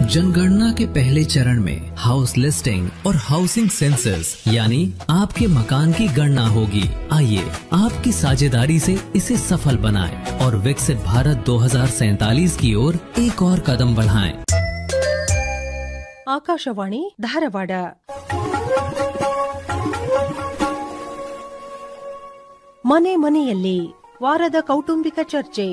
जनगणना के पहले चरण में हाउस लिस्टिंग और हाउसिंग सेंसस यानी आपके मकान की गणना होगी आइए आपकी साझेदारी से इसे सफल बनाएं और विकसित भारत 2047 की ओर एक और कदम बढ़ाएं। ಆಕಾಶವಾಣಿ ಧಾರವಾಡ ಮನೆ ಮನೆಯಲ್ಲಿ ವಾರದ ಕೌಟುಂಬಿಕ ಚರ್ಚೆ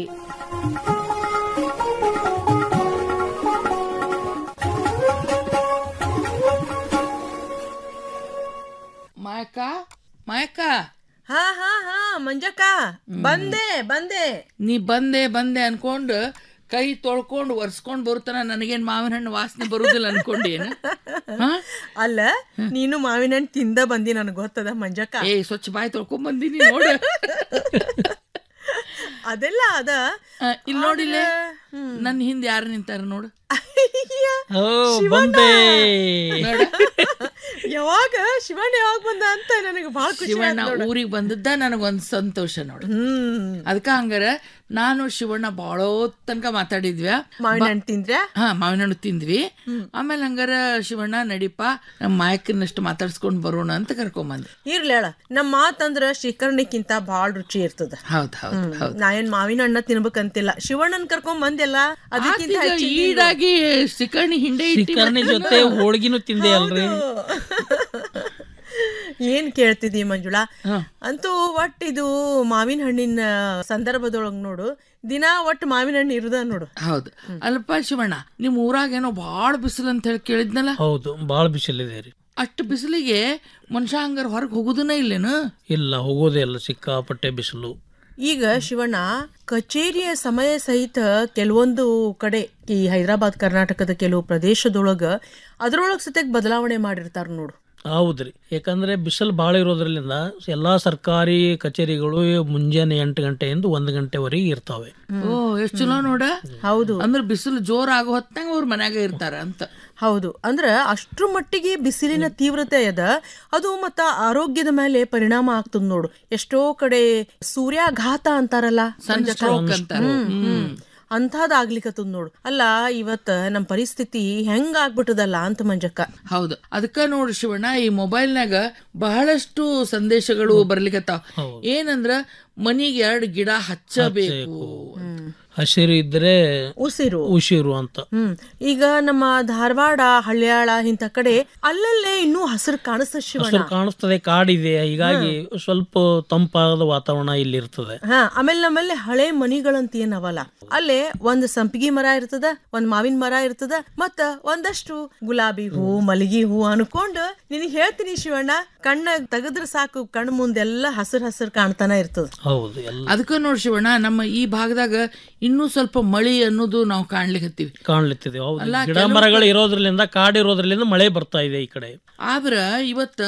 ಮಾಯಕ್ಕ ಮಾಯಕ್ಕ ಹಾ ಹಾ ಹಾ ಮಂಜಕ್ಕ ಬಂದೆ ಬಂದೆ ನೀ ಬಂದೆ ಬಂದೆ ಅನ್ಕೊಂಡು ಕೈ ತೊಳ್ಕೊಂಡು ಒರ್ಸ್ಕೊಂಡ್ ಬರುತ್ತಾನ ನನಗೇನ್ ಮಾವಿನ ಹಣ್ಣು ವಾಸನೆ ಬರುದಿಲ್ಲ ಅನ್ಕೊಂಡೇನು ಹಾ ಅಲ್ಲ ನೀನು ಮಾವಿನ ಹಣ್ಣು ತಿಂದ ಬಂದಿ ನನಗೆ ಗೊತ್ತದ ಮಂಜಕ್ಕ ಏ ಸ್ವಚ್ಛ ಬಾಯಿ ತೊಳ್ಕೊಂಡ್ ಬಂದೀನಿ ನೋಡ ಅದೆಲ್ಲ ಅದ ಇಲ್ಲಿ ನೋಡಿಲ್ಲ ನನ್ನ ಹಿಂದೆ ಯಾರು ನಿಂತಾರ ನೋಡು ಅಯ್ಯ, ಓ ಬಂದೆ ನೋಡ ಯಾವಾಗ ಶಿವಣ್ಣ ಯಾವಾಗ ಬಂದ ಅಂತ ನನಗೆ ಬಹಳ ಖುಷಿ ಶಿವಣ್ಣ ಆಯ್ತ್ ನೋಡು. ಊರಿಗೆ ಬಂದದ್ದ ನನಗೊಂದ್ ಸಂತೋಷ ನೋಡು ಹ್ಮ್ ಅದಕ್ಕ ಹಂಗಾರ ನಾನು ಶಿವಣ್ಣ ಬಾಳ ತನಕ ಮಾತಾಡಿದ್ವ್ಯಾ ಮಾವಿನ ಹಣ್ಣು ತಿಂದ್ರೆ ಹಾ ಮಾವಿನ ಹಣ್ಣು ತಿಂದ್ವಿ ಆಮೇಲೆ ಹಂಗಾರ ಶಿವಣ್ಣ ನಡಿಪ ನಮ್ಮ ಮಾಯಕ್ಕನಷ್ಟು ಮಾತಾಡ್ಸ್ಕೊಂಡ್ ಬರೋಣ ಅಂತ ಕರ್ಕೊಂಬಂದೆ ಇರ್ಲೇಳ ನಮ್ಮ ಮಾತಂದ್ರ ಶ್ರೀಕರ್ಣಿಕ್ಕಿಂತ ಬಾಳ ರುಚಿ ಇರ್ತದ ಹೌದ್ ಹೌದ್ ಹೌದ್ ನಾ ಏನ್ ಮಾವಿನ ಹಣ್ಣ ತಿನ್ಬೇಕಂತಿಲ್ಲ ಶಿವಣ್ಣನ್ ಕರ್ಕೊಂಡ್ ಬಂದೆಲ್ಲ ಅದಕ್ಕಿಂತ ಆಕೀಗ ಹೆಚ್ಚಿಗೆ ನೀನು- ಈಡಾಗಿ ಸಿಕರ್ಣಿ ಹಿಂಡೆ ಇಟ್ಟಿ ಕರ್ಣಿ ಜೊತೆ ಹೋಳ್ಗಿನೂ ತಿಂದೆ ಅಲ್ರಿ ಏನ್ ಕೇಳ್ತಿದಿ ಮಂಜುಳಾ ಅಂತೂ ಒಟ್ ಇದು ಮಾವಿನ ಹಣ್ಣಿನ ಸಂದರ್ಭದೊಳಗ್ ನೋಡು ದಿನಾ ಒಟ್ಟು ಮಾವಿನ ಹಣ್ಣು ಇರುದ ನೋಡು ಹೌದು ಅಲ್ಪ ಶಿವಣ್ಣ ನಿಮ್ ಊರಾಗ ಏನೋ ಬಾಳ ಬಿಸಿಲು ಅಂತ ಹೇಳಿ ಕೇಳಿದ್ನಲ್ಲ ಹೌದು ಬಾಳ ಬಿಸಿಲಿದೆ ರೀ ಅಷ್ಟು ಬಿಸಿಲಿಗೆ ಮನುಷ್ಯ ಹಂಗಾರ ಹೊರಗೆ ಹೋಗುದನ ಇಲ್ಲೇನು ಇಲ್ಲ ಹೋಗೋದೇ ಇಲ್ಲ ಸಿಕ್ಕಾಪಟ್ಟೆ ಬಿಸಿಲು ಈಗ ಶಿವಣ್ಣ ಕಚೇರಿಯ ಸಮಯ ಸಹಿತ ಕೆಲವೊಂದು ಕಡೆ ಈ ಹೈದರಾಬಾದ್ ಕರ್ನಾಟಕದ ಕೆಲವು ಪ್ರದೇಶದೊಳಗ ಅದ್ರೊಳಗ್ ಸತ್ಯಕ್ ಬದಲಾವಣೆ ಮಾಡಿರ್ತಾರ ನೋಡು ಹೌದ್ರಿ ಯಾಕಂದ್ರೆ ಬಿಸಿಲು ಭಾಳ ಇರೋದ್ರಿಂದ ಎಲ್ಲಾ ಸರ್ಕಾರಿ ಕಚೇರಿಗಳು ಮುಂಜಾನೆ ಎಂಟು ಗಂಟೆಯಿಂದ ಒಂದು ಗಂಟೆವರೆಗೆ ಇರ್ತಾವೆ ಓ ಎಷ್ಟ್ ಚಲೋ ನೋಡ ಹೌದು ಅಂದ್ರೆ ಬಿಸಿಲು ಜೋರ್ ಆಗೋ ಹೊತ್ನಾಗ ಅವ್ರ ಮನ್ಯಾಗ ಇರ್ತಾರ ಅಂತ ಹೌದು ಅಂದ್ರ ಅಷ್ಟ್ರ ಮಟ್ಟಿಗೆ ಬಿಸಿಲಿನ ತೀವ್ರತೆ ಅದ ಅದು ಮತ್ತ ಆರೋಗ್ಯದ ಮೇಲೆ ಪರಿಣಾಮ ಆಗ್ತದ ನೋಡು ಎಷ್ಟೋ ಕಡೆ ಸೂರ್ಯಾಘಾತ ಅಂತಾರಲ್ಲ ಸನ್ ಸ್ಟ್ರೋಕ್ ಅಂತಾರ ಹ್ಮ್ ಅಂಥದ್ದಾಗ್ಲಿಕತ್ತದ ನೋಡು ಅಲ್ಲ ಇವತ್ತ ನಮ್ಮ ಪರಿಸ್ಥಿತಿ ಹೆಂಗ್ ಆಗ್ಬಿಟ್ಟದಲ್ಲ ಅಂತ ಮಂಜಕ್ಕ ಹೌದು ಅದಕ್ಕ ನೋಡ್ರಿ ಶಿವಣ್ಣ ಈ ಮೊಬೈಲ್ನಾಗ ಬಹಳಷ್ಟು ಸಂದೇಶಗಳು ಬರ್ಲಿಕತ್ತಾವ ಏನಂದ್ರ ಮನಿಗೆ ಎರಡು ಗಿಡ ಹಚ್ಚಬೇಕು ಹಸಿರು ಇದ್ರೆ ಉಸಿರು ಉಸಿರು ಅಂತ ಹ್ಮ್ ಈಗ ನಮ್ಮ ಧಾರವಾಡ ಹಳ್ಯಾಳ ಇಂಥ ಕಡೆ ಅಲ್ಲಲ್ಲೇ ಇನ್ನೂ ಹಸಿರು ಕಾಣಿಸ್ತದ ಶಿವಣ್ಣ ಹಸಿರು ಕಾಣಿಸ್ತದೆ ಕಾಡಿದೆ ಹೀಗಾಗಿ ಸ್ವಲ್ಪ ತಂಪಾದ ವಾತಾವರಣ ಇಲ್ಲಿ ಇರ್ತದೆ ಹಾ ಆಮೇಲೆ ನಮ್ಮಲ್ಲಿ ಹಳೆ ಮನಿಗಳಂತ ಏನವಲ್ಲ ಅಲ್ಲೇ ಒಂದ್ ಸಂಪಿಗೆ ಮರ ಇರ್ತದ ಒಂದ್ ಮಾವಿನ ಮರ ಇರ್ತದ ಮತ್ತ ಒಂದಷ್ಟು ಗುಲಾಬಿ ಹೂ ಮಲಗಿ ಹೂ ಅನ್ಕೊಂಡು ನಿನಗೆ ಹೇಳ್ತೀನಿ ಶಿವಣ್ಣ ಕಣ್ಣ ತೆಗದ್ರ ಸಾಕು ಕಣ್ ಮುಂದೆಲ್ಲ ಹಸಿರು ಹಸಿರು ಕಾಣ್ತಾನ ಇರ್ತದ ಹೌದು ಎಲ್ಲ ಅದಕ್ಕ ನೋಡ್ ಶಿವಣ್ಣ ನಮ್ಮ ಈ ಭಾಗದಾಗ ಇನ್ನೂ ಸ್ವಲ್ಪ ಮಳಿ ಅನ್ನೋದು ನಾವು ಕಾಣ್ಲಿಕತ್ತೀವಿ ಕಾಣ್ಲಿತ್ತಿದೆ ಹೌದು ಗಿಡ ಮರಗಳು ಇರೋದ್ರಲಿಂದ ಕಾಡಿರೋದ್ರಲಿಂದ ಮಳೆ ಬರ್ತಾ ಇದೆ ಈ ಕಡೆ ಆದ್ರ ಇವತ್ತ